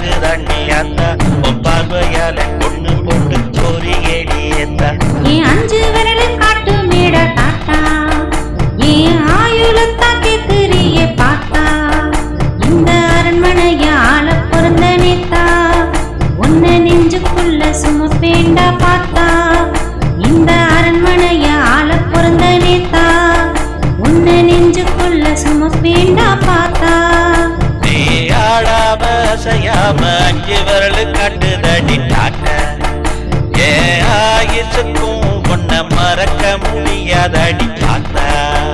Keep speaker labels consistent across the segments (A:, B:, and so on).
A: அழகு தண்ணி அத்தா உன் பார்வையால பொண்ணு போட்டு சோரி ஏடி ஏத்தா
B: என் அஞ்சு விரலு காட்டு மேட தாத்தா என் ஆயுளத்தான் கேக்குறியே பார்த்தா இந்த அரண்மனைய ஆள பிறந்த நேத்தா உன்னை நெஞ்சுக்குள்ள சுமப்பேண்டா பார்த்தா இந்த அரண்மனைய ஆள பிறந்த நேத்தா உன்னை நெஞ்சுக்குள்ள சுமப்பேண்டா பார்த்தா
A: நீ ஆடாம அசையாம அஞ்சு விரல் காட்டுதடி டாட்ட ஏ ஆயுசுக்கும் உன்னை மறக்க முடியாதடி டாட்டா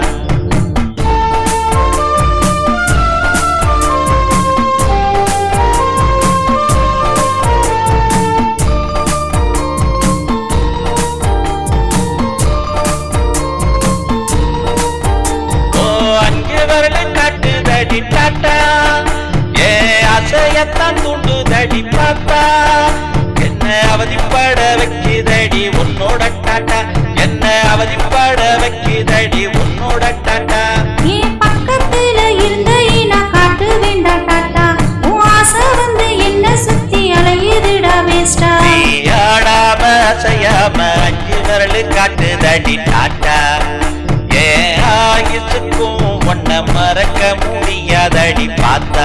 A: ஓ அஞ்சு விரல் காட்டுதடி டாட்டா ஏ அசையத்தான் தூண்டுதடி பார்த்தா என்ன அவதிப்பட வைக்குதடி உன்னோட டாட்டா என்ன அவதிப்பட வைக்குதடி உன்னோட டாட்டா
B: என் பக்கத்துல இருந்த நான் காட்டு வேண்டா டாட்டா உன் ஆசை வந்து என்ன சுத்தி அலையுதுடா வேஸ்டா
A: நீ ஆடாம அசையாம அஞ்சு விரல் காட்டுதடி டாட்டா ஏ ஆயுசுக்கும் உன்னை மறக்க முடியாதடி பார்த்தா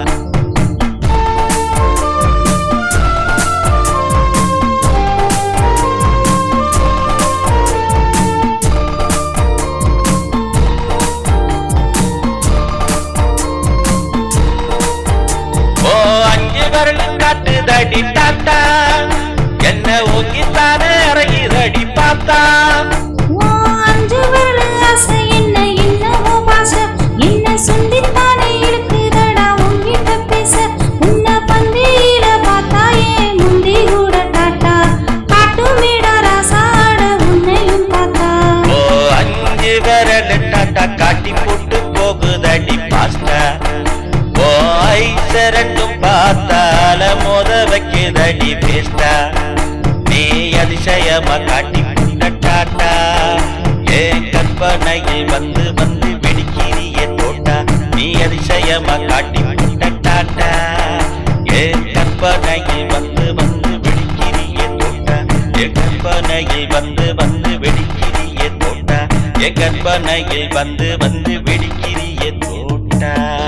A: ஓ அஞ்சு விரல் காட்டுதடி டாட்டா என்ன ஊங்கித்தானே இறங்கிதடி பார்த்தா
B: உன் அஞ்சு விரல் ஆசை என்ன என்னவோ பாச என்ன சுண்டித்தானே இருக்குதடா உன்கிட்ட பேச உன்னை பந்தியில பார்த்தா ஏன் முந்தி கூட டாட்டா காட்டு மேடா ராசாட உன்னையும் பார்த்தா
A: ஓ அஞ்சு விரல் டாட்டா காட்டி போட்டு போகுதடி பாஸ்டா ஓ ஐச ரெண்டும் பார்த்தால மோத வைக்குதடி பேஸ்டா நீ அதிசயமா காட்டி புட்ட டாட்டா ஏன் கற்பனையில் வந்து வந்து வெடிக்கிறிய தோட்டா நீ அதிசயமா காட்டி புட்ட டாட்டா ஏன் கற்பனையில் வந்து வந்து வெடிக்கிறிய தோட்டா என் கற்பனையில் வந்து வந்து வெடிக்கிறிய தோட்டா என் கற்பனையில் வந்து வந்து வெடிக்கிறிய தோட்டா